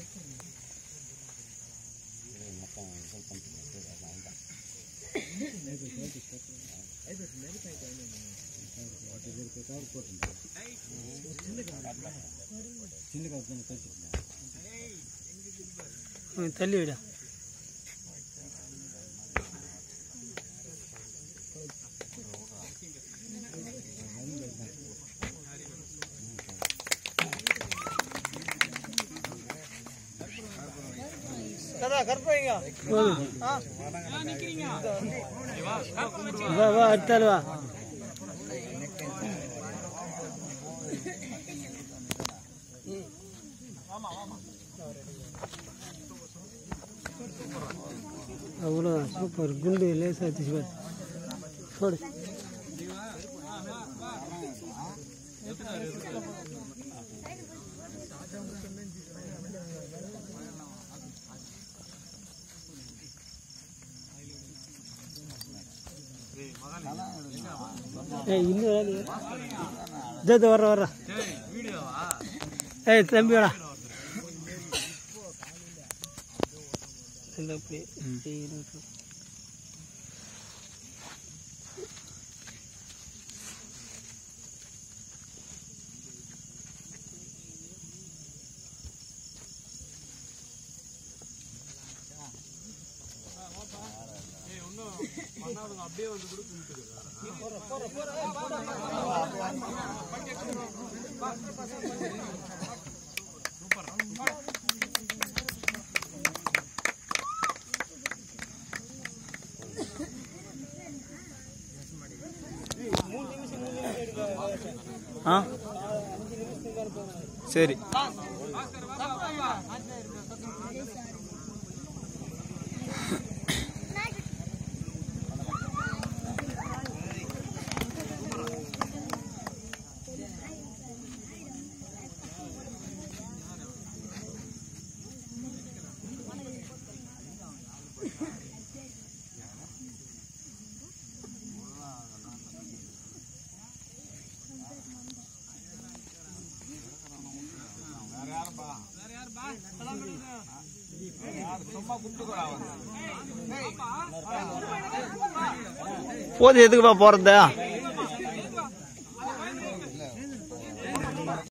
ம், தள்ளி விட போதும். வா வா அடுத்தாள் வா அவ்வளோதான் சூப்பர் குண்டு லேசாக வச்சு பாரு போடு ஏய் இன்னும் வேலை இதோ வர்ற வர்ற ஏய் தம்பி வாடா இந்த அப்படியே ஏய், இருக்கு. ஆ சரி போது எதுக்குப்பா போறது